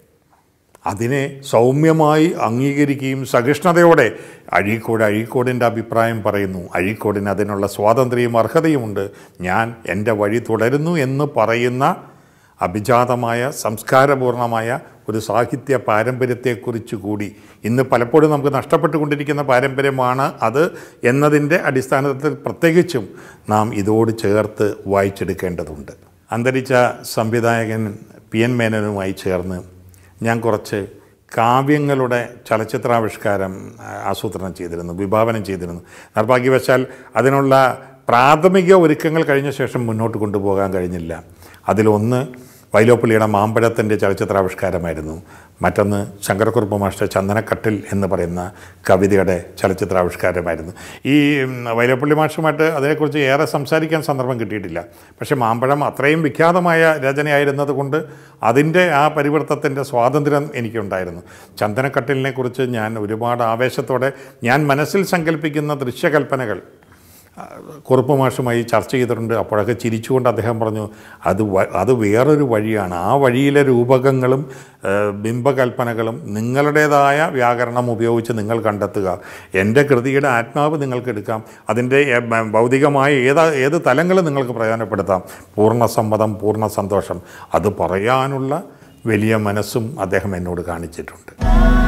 അതിനെ സൗമ്യമായി അംഗീകരിക്കുകയും സഹിഷ്ണുതയോടെ അഴീക്കോട് അഴീക്കോടിൻ്റെ അഭിപ്രായം പറയുന്നു അഴീക്കോടിന് അതിനുള്ള സ്വാതന്ത്ര്യവും അർഹതയുമുണ്ട് ഞാൻ എൻ്റെ വഴി തുടരുന്നു എന്ന് പറയുന്ന അഭിജാതമായ സംസ്കാരപൂർണമായ ഒരു സാഹിത്യ പാരമ്പര്യത്തെക്കുറിച്ച് കൂടി ഇന്ന് പലപ്പോഴും നമുക്ക് നഷ്ടപ്പെട്ടുകൊണ്ടിരിക്കുന്ന പാരമ്പര്യമാണ് അത് എന്നതിൻ്റെ അടിസ്ഥാനത്തിൽ പ്രത്യേകിച്ചും നാം ഇതോട് ചേർത്ത് വായിച്ചെടുക്കേണ്ടതുണ്ട് അന്തരിച്ച സംവിധായകൻ പി എൻ മേനനുമായി ചേർന്ന് ഞാൻ കുറച്ച് കാവ്യങ്ങളുടെ ചലച്ചിത്രാവിഷ്കാരം ആ, ആസൂത്രണം ചെയ്തിരുന്നു വിഭാവനം ചെയ്തിരുന്നു നിർഭാഗ്യവശാൽ അതിനുള്ള പ്രാഥമിക ഒരുക്കങ്ങൾ കഴിഞ്ഞ ശേഷം മുന്നോട്ട് കൊണ്ടുപോകാൻ കഴിഞ്ഞില്ല അതിലൊന്ന് വൈലോപ്പള്ളിയുടെ മാമ്പഴത്തിൻ്റെ ചലച്ചിത്രാവിഷ്കാരമായിരുന്നു മറ്റൊന്ന് ശങ്കരക്കുറുപ്പ് മാഷ്ട ചന്ദനക്കട്ടിൽ എന്ന് പറയുന്ന കവിതയുടെ ചലച്ചിത്രാവിഷ്കാരമായിരുന്നു ഈ ഉം, വൈലോപ്പള്ളി മാഷുമായിട്ട് അതിനെക്കുറിച്ച് ഏറെ സംസാരിക്കാൻ സന്ദർഭം കിട്ടിയിട്ടില്ല പക്ഷേ മാമ്പഴം അത്രയും വിഖ്യാതമായ രചനയായിരുന്നത് കൊണ്ട് അതിൻ്റെ ആ പരിവർത്തനത്തിൻ്റെ സ്വാതന്ത്ര്യം എനിക്കുണ്ടായിരുന്നു ചന്ദനക്കട്ടിലിനെ കുറിച്ച് ഞാൻ ഒരുപാട് ആവേശത്തോടെ ഞാൻ മനസ്സിൽ സങ്കല്പിക്കുന്ന ദൃശ്യകൽപ്പനകൾ ആ, കുറുപ്പ് മാഷുമായി ചർച്ച ചെയ്തിട്ടുണ്ട് അപ്പോഴൊക്കെ ചിരിച്ചുകൊണ്ട് അദ്ദേഹം പറഞ്ഞു അത് വ- അത് വേറൊരു വഴിയാണ് ആ വഴിയിലെ രൂപകങ്ങളും ആ, ബിംബകൽപ്പനകളും നിങ്ങളുടേതായ വ്യാകരണം ഉപയോഗിച്ച് നിങ്ങൾ കണ്ടെത്തുക എൻ്റെ കൃതിയുടെ ആത്മാവ് നിങ്ങൾക്ക് എടുക്കാം അതിൻ്റെ എ, ബ- ഭൗതികമായ ഏത് ഏത് തലങ്ങൾ നിങ്ങൾക്ക് പ്രയോജനപ്പെടുത്താം പൂർണ്ണ സമ്മതം പൂർണ്ണ സന്തോഷം അത് പറയാനുള്ള വലിയ മനസ്സും അദ്ദേഹം എന്നോട് കാണിച്ചിട്ടുണ്ട്